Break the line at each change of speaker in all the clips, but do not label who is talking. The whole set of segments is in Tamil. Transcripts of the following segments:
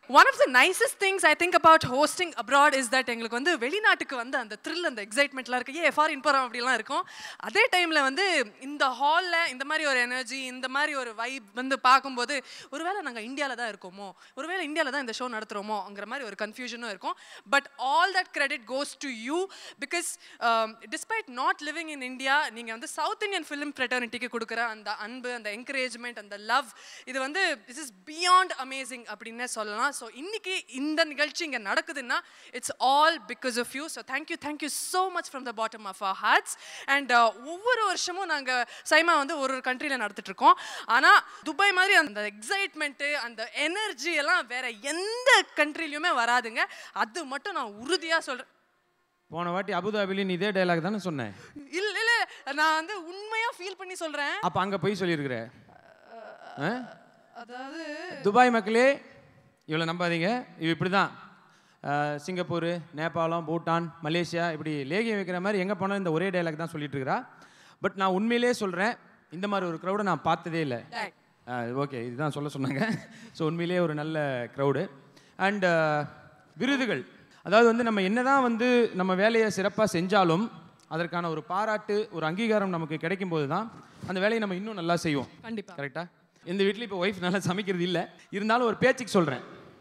One of the nicest things I think about hosting abroad is that எங்களுக்கு வந்து வெளிநாட்டுக்கு வந்து அந்த த்ரில் அந்த எக்ஸைட்மெண்ட்லாம் இருக்கு ஏ ஃபாரின் போகிறோம் அப்படிலாம் இருக்கும் அதே டைமில் வந்து இந்த ஹாலில் இந்த மாதிரி ஒரு எனர்ஜி இந்த மாதிரி ஒரு வைப் வந்து பார்க்கும்போது ஒருவேளை நாங்கள் இந்தியாவில் தான் இருக்கோமோ ஒருவேளை இந்தியாவில் தான் இந்த ஷோ நடத்துகிறோமோங்கிற மாதிரி ஒரு கன்ஃபியூஷனும் இருக்கும் but all that credit goes to you because despite not living in India நீங்கள் வந்து சவுத் இந்தியன் ஃபிலிம் ஃப்ரெட்டர்னிட்டிக்கு கொடுக்குற அந்த அன்பு அந்த என்கரேஜ்மெண்ட் அந்த லவ் இது வந்து திஸ் இஸ் பியாண்ட் அமேசிங் அப்படின்னே சொல்லலாம் ஸோ இன்னைக்கு இந்த நிகழ்ச்சி இங்கே நடக்குதுன்னா it's all because of you so thank you thank you so much from the bottom of our hearts and ஒவ்வொரு வருஷமும் நாங்கள் சைமா வந்து ஒரு ஒரு கண்ட்ரியில் நடத்திட்டு இருக்கோம் ஆனால் துபாய் மாதிரி அந்த எக்ஸைட்மெண்ட்டு அந்த எனர்ஜி எல்லாம் வேற எந்த கண்ட்ரிலையுமே வராதுங்க அது மட்டும் நான் உறுதியாக சொல்கிறேன்
போன வாட்டி அபுதாபிலையும் இதே டைலாக் தானே சொன்னேன்
இல்ல இல்ல நான் வந்து உண்மையா ஃபீல் பண்ணி சொல்றேன்
அப்போ அங்கே போய் சொல்லியிருக்கிற ஆ?
அதாவது
துபாய் மக்களே இவளை நம்பாதீங்க இவ இப்படி தான் சிங்கப்பூர் நேபாளம் பூட்டான் மலேசியா இப்படி லேகியம் வைக்கிற மாதிரி எங்கே போனாலும் இந்த ஒரே டைலாக் தான் சொல்லிட்டு இருக்கிறா பட் நான் உண்மையிலே சொல்கிறேன் இந்த மாதிரி ஒரு க்ரௌடை நான் பார்த்ததே இல்லை ஓகே இதுதான் சொல்ல சொன்னாங்க ஸோ உண்மையிலேயே ஒரு நல்ல க்ரௌடு அண்ட் விருதுகள் அதாவது வந்து நம்ம என்னதான் வந்து நம்ம வேலையை சிறப்பாக செஞ்சாலும் அதற்கான ஒரு பாராட்டு ஒரு அங்கீகாரம் நமக்கு கிடைக்கும் போது தான் அந்த வேலையை நம்ம இன்னும் நல்லா செய்வோம்
கண்டிப்பா
கரெக்டா இந்த வீட்டில் இப்போ ஒய்ஃப் நல்லா சமைக்கிறது இல்லை இருந்தாலும் ஒரு பேச்சுக்கு சொல்கிறேன்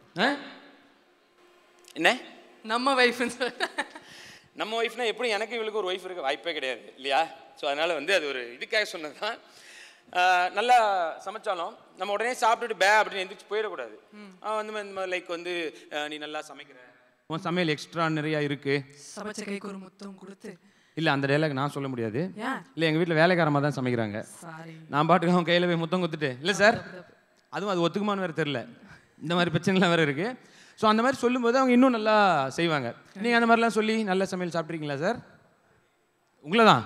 என்ன
நம்ம வைஃப்னு
நம்ம ஒய்ஃப்னா எப்படி எனக்கு இவளுக்கு ஒரு ஒய்ஃப் இருக்க வாய்ப்பே கிடையாது இல்லையா ஸோ அதனால் வந்து அது ஒரு இதுக்காக சொன்னது தான் நல்லா சமைச்சாலும் நம்ம உடனே சாப்பிட்டுட்டு பே அப்படின்னு எந்திரிச்சு போயிடக்கூடாது அவன் வந்து இந்த மாதிரி லைக் வந்து அஹ், நீ நல்லா சமைக்கிற உன் சமையல் எக்ஸ்ட்ரா நிறையா இருக்குது
சமைச்ச கைக்கு ஒரு முத்தம் கொடுத்து
இல்லை அந்த டைலாக் நான் சொல்ல முடியாது
ஏன்
இல்லை எங்கள் வீட்டில் வேலைக்காரமாக தான் சமைக்கிறாங்க
சாரி
நான் பாட்டுக்கு அவன் கையில் போய் முத்தம் குத்துட்டு இல்லை சார் அதுவும் அது ஒத்துக்குமான்னு வேறு தெரில இந்த மாதிரி பிரச்சனைலாம் வேறு இருக்குது ஸோ அந்த மாதிரி சொல்லும்போது அவங்க இன்னும் நல்லா செய்வாங்க நீங்கள் அந்த மாதிரிலாம் சொல்லி நல்ல சமையல் சாப்பிட்ருக்கீங்களா சார் உங்களை தான்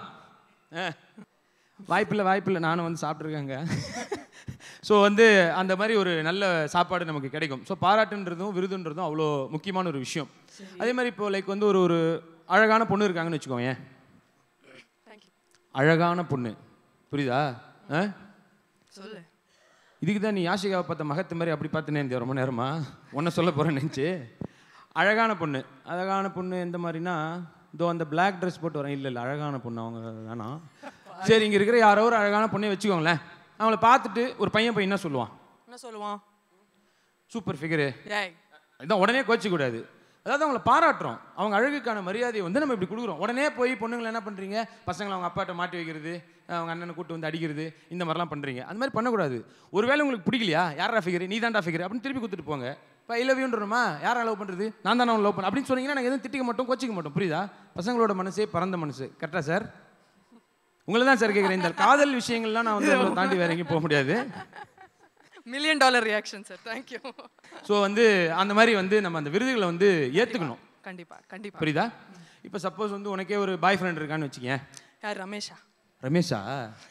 வாய்ப்பில்லை வாய்ப்பில்லை நானும் வந்து சாப்பிட்ருக்கேங்க ஸோ வந்து அந்த மாதிரி ஒரு நல்ல சாப்பாடு நமக்கு கிடைக்கும் ஸோ பாராட்டுன்றதும் விருதுன்றதும் அவ்வளோ முக்கியமான ஒரு விஷயம் அதே மாதிரி இப்போ லைக் வந்து ஒரு ஒரு அழகான பொண்ணு இருக்காங்கன்னு வச்சுக்கோங்க
தேங்க்யூ
அழகான பொண்ணு புரியுதா ஆ
சொல்லு
இதுக்கு தான் நீ யாஷிகாவை பார்த்த மகத்து மாதிரி அப்படி பார்த்துனே இருந்தியா ரொம்ப நேரமா உன்னை சொல்ல போகிறேன்னு நினச்சி அழகான பொண்ணு அழகான பொண்ணு எந்த மாதிரினா இதோ அந்த Black ட்ரெஸ் போட்டு வரேன் இல்லை இல்லை அழகான பொண்ணு அவங்க வேணாம் சரி இங்கே இருக்கிற யாரோ ஒரு அழகான பொண்ணை வச்சுக்கோங்களேன் அவங்கள பார்த்துட்டு ஒரு பையன் போய் என்ன சொல்லுவான்
என்ன சொல்லுவான்
சூப்பர் ஃபிகரு
ஏய்
இதான் உடனே கோச்சிக்கூடாது அதாவது அவங்கள பாராட்டுறோம் அவங்க அழகுக்கான மரியாதையை வந்து நம்ம இப்படி கொடுக்குறோம் உடனே போய் பொண்ணுங்களை என்ன பண்ணுறீங்க பசங்களை அவங்க அப்பாட்ட மாட்டி வைக்கிறது அவங்க அண்ணனை கூட்டு வந்து அடிக்கிறது இந்த மாதிரிலாம் பண்ணுறீங்க அந்த மாதிரி பண்ணக்கூடாது ஒருவேளை உங்களுக்கு பிடிக்கலையா யாரா ஃபிகர் நீ தான்டா ஃபிகர் அப்படின்னு திருப்பி கொடுத்துட்டு போங்க இப்போ ஐ லவ் யூன்றமா யாரை லவ் பண்ணுறது நான் தானே லவ் பண்ண அப்படின்னு சொன்னீங்கன்னா நாங்கள் எதுவும் திட்டிக்க மாட்டோம் கோச்சிக்க மாட்டோம் புரியுதா பசங்களோட மனசே பறந்த மனசு கரெக்டா சார் உங்களை தான் சார் கேட்குறேன் இந்த காதல் விஷயங்கள்லாம் நான் வந்து உங்களை தாண்டி வேற எங்கேயும் போக முடியாது
million dollar reaction sir thank you
so வந்து அந்த மாதிரி வந்து நம்ம அந்த விருதுகளை வந்து ஏற்றுக்கணும்
கண்டிப்பா கண்டிப்பா
புரியுதா இப்போ சப்போஸ் வந்து உனக்கே ஒரு பாய் ஃப்ரெண்ட் இருக்கான்னு வச்சுக்கேன்
யார் ரமேஷா
ரமேஷா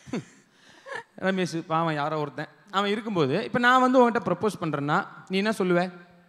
ரமேஷ் பாவன் யாரோ ஒருத்தன் அவன் இருக்கும்போது இப்போ நான் வந்து உன்கிட்ட ப்ரப்போஸ் பண்ணுறேன்னா நீ என்ன சொல்லுவ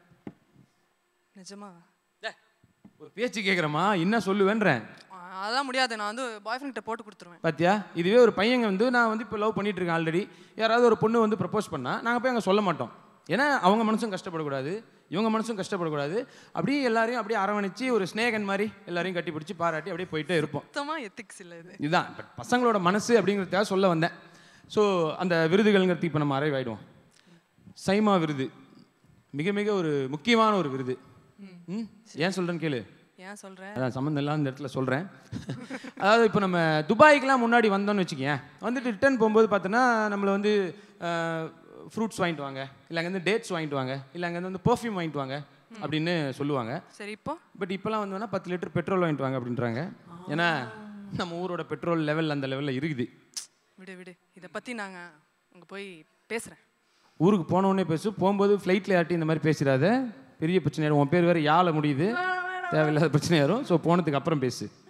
நிஜமா
ஒரு பேச்சு கேட்குறமா என்ன சொல்லுவேன்றேன்
அதெல்லாம் முடியாது நான் வந்து பாய் ஃப்ரெண்ட்ட போட்டு கொடுத்துருவேன்
பாத்தியா இதுவே ஒரு பையங்க வந்து நான் வந்து இப்போ லவ் பண்ணிட்டு இருக்கேன் ஆல்ரெடி யாராவது ஒரு பொண்ணு வந்து ப்ரப்போஸ் பண்ணா நாங்கள் போய் அங்கே சொல்ல மாட்டோம் ஏன்னா அவங்க மனசும் கஷ்டப்படக்கூடாது இவங்க மனசும் கஷ்டப்படக்கூடாது அப்படியே எல்லாரையும் அப்படியே அரவணைச்சு ஒரு ஸ்னேகன் மாதிரி எல்லாரையும் கட்டி பிடிச்சி பாராட்டி அப்படியே போயிட்டே இருப்போம்
சுத்தமா எத்திக்ஸ் இல்ல இது
இதுதான் பட் பசங்களோட மனசு அப்படிங்கிறதுக்காக சொல்ல வந்தேன் ஸோ அந்த விருதுகள்ங்கிறது இப்போ நம்ம அரைவ் ஆயிடுவோம் சைமா விருது மிக மிக ஒரு முக்கியமான ஒரு விருது ம் ஏன் சொல்கிறேன்னு கேளு
ஏன் சொல்றேன்
அதான் சம்மந்தம் இல்லாத இந்த இடத்துல சொல்கிறேன் அதாவது இப்போ நம்ம துபாய்க்கெலாம் முன்னாடி வந்தோம்னு வச்சுக்கேன் வந்துட்டு ரிட்டர்ன் போகும்போது பார்த்தோன்னா நம்மளை வந்து ஃப்ரூட்ஸ் வாங்கிட்டு வாங்க இல்லை அங்கேருந்து டேட்ஸ் வாங்கிட்டு வாங்க இல்லை அங்கேருந்து வந்து பர்ஃப்யூம் வாங்கிட்டு வாங்க அப்படின்னு சொல்லுவாங்க
சரி இப்போ
பட் இப்போலாம் வந்து வேணா பத்து லிட்டர் பெட்ரோல் வாங்கிட்டு வாங்க அப்படின்றாங்க ஏன்னா நம்ம ஊரோட பெட்ரோல் லெவல் அந்த லெவலில் இருக்குது
விடு விடு இதை பத்தி நாங்க அங்க போய் பேசுறேன்
ஊருக்கு போனவுடனே பேசு போகும்போது ஃப்ளைட்டில் யார்ட்டி இந்த மாதிரி பேசிடாத பெரிய பிரச்சனை ஆயிடும் உன் பேர் வேறு யாழ முடியுது தேவையில்லாத பிரச்சனை ஆயிரும் ஸோ போனதுக்கு அப்புறம் பேசு